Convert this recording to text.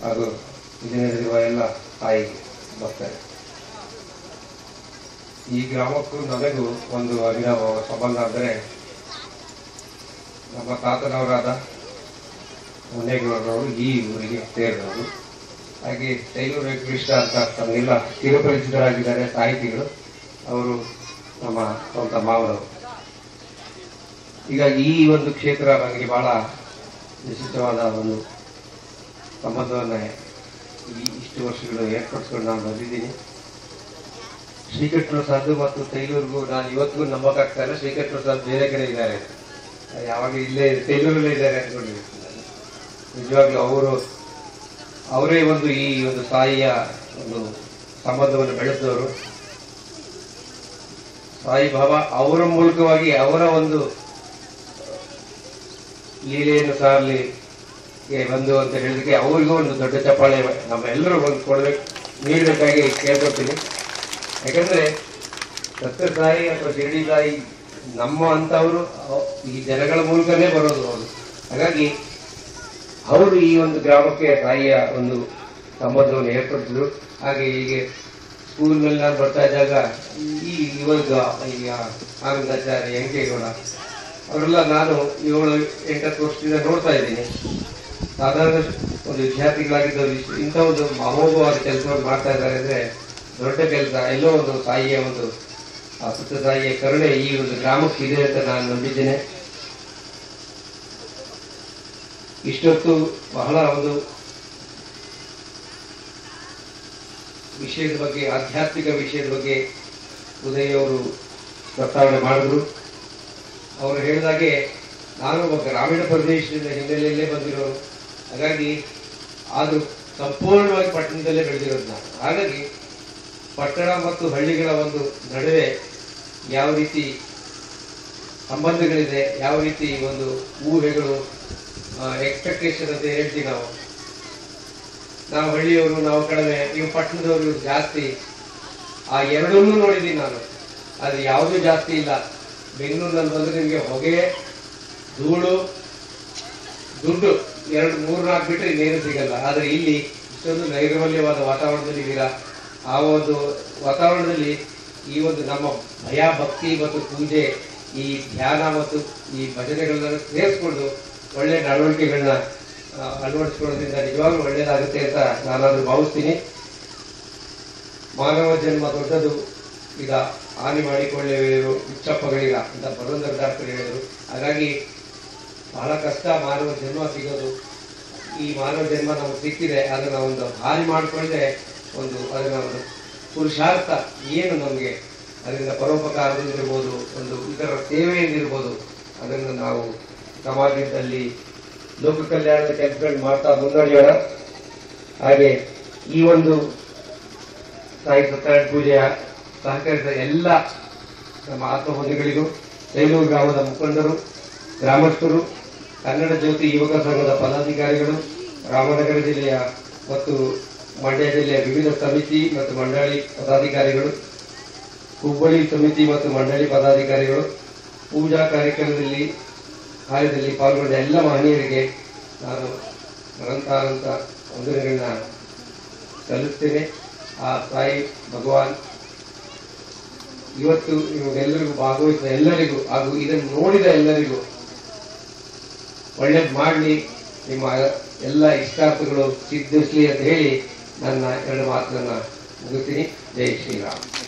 ಹಾಗೂ ಇಲ್ಲಿ ನಡೆದಿರುವ ಎಲ್ಲ ತಾಯಿ ಭಕ್ತರು ಈ ಗ್ರಾಮಕ್ಕೂ ನನಗೂ ಒಂದು ಅವಿನಾವ ಸಂಬಂಧ ಅಂದರೆ ನಮ್ಮ ತಾತನವರಾದ ಮುನ್ನೇಗೌಡರವರು ಈ ಊರಿಗೆ ಸೇರಿದವರು ಹಾಗೆ ತೈಲೂರು ವೆಂಕಟೇಶ ಅಂತ ತಮಗೆಲ್ಲ ಚಿರಪರಿಚಿತರಾಗಿದ್ದಾರೆ ಸಾಹಿತಿಗಳು ಅವರು ನಮ್ಮ ಸ್ವಂತ ಮಾವನವರು ಹೀಗಾಗಿ ಈ ಒಂದು ಕ್ಷೇತ್ರ ನನಗೆ ಬಹಳ ವಿಶಿಷ್ಟವಾದ ಒಂದು ಸಂಬಂಧವನ್ನು ಈ ಇಷ್ಟು ವರ್ಷಗಳು ಏರ್ಪಡಿಸ್ಕೊಂಡು ನಾನು ಬಂದಿದ್ದೀನಿ ಶ್ರೀಕೃಷ್ಣ ಪ್ರಸಾದ್ ಮತ್ತು ತೈಲೂರಿಗೂ ನಾನು ಇವತ್ತಿಗೂ ನಂಬಕ್ಕಾಗ್ತಾ ಇಲ್ಲ ಶ್ರೀಕೃಷ್ಣ ಪ್ರಸಾದ್ ಬೇರೆ ಕಡೆ ಇದ್ದಾರೆ ಯಾವಾಗ ಇಲ್ಲೇ ತೈಲೂರಲ್ಲೇ ಇದ್ದಾರೆ ಅನ್ಕೊಂಡಿದ್ದೀನಿ ನಾನು. ನಿಜವಾಗ್ಲೂ ಅವರು ಅವರೇ ಒಂದು ಈ ಒಂದು ಸಾಯಿಯ ಒಂದು ಸಂಬಂಧವನ್ನು ಬೆಳೆಸಿದವರು ಸಾಯಿ ಬಾಬಾ ಅವರ ಮೂಲಕವಾಗಿ ಅವರ ಒಂದು ಲೀಲೆಯನ್ನು ಸಾರಲಿ ಬಂದು ಅಂತ ಹೇಳಿದಕ್ಕೆ ಅವರಿಗೂ ಒಂದು ದೊಡ್ಡ ಚಪ್ಪಾಳೆ ನಮ್ಮ ಎಲ್ಲರೂ ಒಂದು ಕೊಡ್ಬೇಕು ನೀಡಬೇಕಾಗಿ ಕೇಳ್ಕೊತೀನಿ ಯಾಕಂದ್ರೆ ಸತ್ಯ ಸಾಯಿ ಅಥವಾ ಶಿರಡಿ ಸಾಯಿ ನಮ್ಮ ಅಂತವರು ಈ ಜನಗಳ ಮೂಲಕನೇ ಬರೋದು ಅವರು ಹಾಗಾಗಿ ಅವರು ಈ ಒಂದು ಗ್ರಾಮಕ್ಕೆ ತಾಯಿಯ ಒಂದು ಸಂಬಂಧವನ್ನು ಏರ್ಪಡಿಸಿದ್ರು ಹಾಗೆ ಹೀಗೆ ಸ್ಕೂಲ್ನಲ್ಲಿ ನಾನು ಬರ್ತಾ ಇದ್ದಾಗ ಈ ಇವಾಗ ಈಗ ಆನಂದಾಚಾರ್ಯ ಯಂಕೇಗೌಡ ಅವರೆಲ್ಲ ನಾನು ಏಳು ಎಂಟತ್ತು ವರ್ಷದಿಂದ ನೋಡ್ತಾ ಇದ್ದೀನಿ ಸಾಧಾರಣ ಒಂದು ವಿದ್ಯಾರ್ಥಿಗಳಾಗಿದ್ದವರು ಇಷ್ಟು ಇಂಥ ಒಂದು ಅಮೋಘವಾದ ಕೆಲಸವನ್ನು ಮಾಡ್ತಾ ಇದ್ದಾರೆ ಅಂದ್ರೆ ದೊಡ್ಡ ಕೆಲಸ ಎಲ್ಲೋ ಒಂದು ತಾಯಿಯ ಒಂದು ಆ ಸುತ್ತ ತಾಯಿಯ ಕರುಣೆ ಈ ಒಂದು ಗ್ರಾಮಕ್ಕೆ ಇದೆ ಅಂತ ನಾನು ನಂಬಿದ್ದೇನೆ ಇಷ್ಟೊತ್ತು ಬಹಳ ಒಂದು ವಿಷಯದ ಬಗ್ಗೆ ಆಧ್ಯಾತ್ಮಿಕ ವಿಷಯದ ಬಗ್ಗೆ ಉದಯ್ ಅವರು ಪ್ರಸ್ತಾವನೆ ಮಾಡಿದ್ರು ಅವರು ಹೇಳಿದಾಗೆ ನಾನು ಒಬ್ಬ ಗ್ರಾಮೀಣ ಪ್ರದೇಶದಿಂದ ಹಿನ್ನೆಲೆಯಲ್ಲೇ ಬಂದಿರೋರು ಹಾಗಾಗಿ ಅದು ಸಂಪೂರ್ಣವಾಗಿ ಪಟ್ಟಣದಲ್ಲೇ ಬೆಳೆದಿರೋದು ನಾನು ಹಾಗಾಗಿ ಪಟ್ಟಣ ಮತ್ತು ಹಳ್ಳಿಗಳ ಒಂದು ನಡುವೆ ಯಾವ ರೀತಿ ಸಂಬಂಧಗಳಿದೆ ಯಾವ ರೀತಿ ಒಂದು ಊಹೆಗಳು ಎಕ್ಸ್ಪೆಕ್ಟೇಷನ್ ಅಂತ ಹೇಳ್ತೀವಿ ನಾವು ನಾವು ಹಳ್ಳಿಯವರು ನಾವು ಕಡಿಮೆ ಇವು ಪಟ್ಟಣದವರು ಇವ್ರು ಜಾಸ್ತಿ ಆ ಎರಡನ್ನೂ ನೋಡಿದ್ದೀನಿ ನಾನು ಅದು ಯಾವುದೂ ಜಾಸ್ತಿ ಇಲ್ಲ ಬೆಂಗಳೂರಿನಲ್ಲಿ ಬಂದ್ರೆ ನಿಮಗೆ ಹೊಗೆ ಧೂಳು ದುಡ್ಡು ಎರಡು ಮೂರು ನಾಲ್ಕು ಬಿಟ್ಟರೆ ಇನ್ನೇನು ಸಿಗಲ್ಲ ಆದ್ರೆ ಇಲ್ಲಿ ಇಷ್ಟೊಂದು ನೈರ್ಮಲ್ಯವಾದ ವಾತಾವರಣದಲ್ಲಿ ಇದ್ದೀರಾ ಆ ಒಂದು ವಾತಾವರಣದಲ್ಲಿ ಈ ಒಂದು ನಮ್ಮ ಭಯ ಭಕ್ತಿ ಮತ್ತು ಪೂಜೆ ಈ ಧ್ಯಾನ ಮತ್ತು ಈ ಭಜನೆಗಳನ್ನ ಸೇರಿಸ್ಕೊಂಡು ಒಳ್ಳೆ ನಡವಳಿಕೆಗಳನ್ನ ಆ, ಅಳವಡಿಸ್ಕೊಳ್ಳೋದ್ರಿಂದ ನಿಜವಾಗ್ಲೂ ಒಳ್ಳೇದಾಗುತ್ತೆ ಅಂತ ನಾನಾದ್ರೂ ಭಾವಿಸ್ತೀನಿ ಮಾನವ ಜನ್ಮ ದೊಡ್ಡದು ಈಗ ಹಾನಿ ಮಾಡಿಕೊಳ್ಳುವರು ಹುಚ್ಚಪ್ಪಗಳಿಗ ಅಂತ ಬರೋದರ್ದಾರ್ಕರು ಹೇಳಿದರು ಹಾಗಾಗಿ ಬಹಳ ಕಷ್ಟ ಮಾನವ ಜನ್ಮ ಸಿಗೋದು ಈ ಮಾನವ ಜನ್ಮ ನಮಗೆ ಸಿಕ್ಕಿದೆ ಅದನ್ನ ಒಂದು ಹಾನಿ ಮಾಡಿಕೊಳ್ಳದೆ ಒಂದು ಅದನ್ನ ಒಂದು ಪುರುಷಾರ್ಥ ಏನು ನಮಗೆ ಅದರಿಂದ ಪರೋಪಕಾರದಿಂದಿರ್ಬೋದು ಒಂದು ಇತರ ಸೇವೆಯಿಂದಿರ್ಬೋದು ಅದನ್ನು ನಾವು ಸಮಾಜದಲ್ಲಿ ಲೋಕ ಕಲ್ಯಾಣದ ಕೆಲಸಗಳು ಮಾಡ್ತಾ ಮುನ್ನಡೆಯೋಣ ಹಾಗೆ ಈ ಒಂದು ಸಾಯಿ ಸತ್ಯನಾರಾಯಣ ಪೂಜೆಯ ಸಹಕರಿಸಿದ ಎಲ್ಲ ನಮ್ಮ ಆತ್ಮಬಂಧುಗಳಿಗೂ ತೈಲೂರು ಗ್ರಾಮದ ಮುಖಂಡರು ಗ್ರಾಮಸ್ಥರು ಕನ್ನಡ ಜ್ಯೋತಿ ಯುವಕ ಸಂಘದ ಪದಾಧಿಕಾರಿಗಳು ರಾಮನಗರ ಜಿಲ್ಲೆಯ ಮತ್ತು ಮಂಡ್ಯ ಜಿಲ್ಲೆಯ ವಿವಿಧ ಸಮಿತಿ ಮತ್ತು ಮಂಡಳಿ ಪದಾಧಿಕಾರಿಗಳು ಹುಬ್ಬಳ್ಳಿ ಸಮಿತಿ ಮತ್ತು ಮಂಡಳಿ ಪದಾಧಿಕಾರಿಗಳು ಪೂಜಾ ಕಾರ್ಯಕ್ರಮದಲ್ಲಿ ಕಾರ್ಯದಲ್ಲಿ ಪಾಲ್ಗೊಂಡ ಎಲ್ಲ ಮಹನೀಯರಿಗೆ ನಾನು ಅನಂತಾನಂತ ವಂದನೆಗಳನ್ನ ಸಲ್ಲಿಸ್ತೇನೆ ಆ ಸಾಯಿ ಭಗವಾನ್ ಇವತ್ತು ನಿಮಗೆಲ್ಲರಿಗೂ ಭಾಗವಹಿಸಿದ ಎಲ್ಲರಿಗೂ ಹಾಗೂ ಇದನ್ನು ನೋಡಿದ ಎಲ್ಲರಿಗೂ ಒಳ್ಳೇದು ಮಾಡಲಿ ನಿಮ್ಮ ಎಲ್ಲ ಇಷ್ಟಾರ್ಥಗಳು ಸಿದ್ಧಿಸಲಿ ಅಂತ ಹೇಳಿ ನನ್ನ ಎರಡು ಮಾತನ್ನ ಮುಗಿಸ್ತೀನಿ ಜೈ ಶ್ರೀರಾಮ್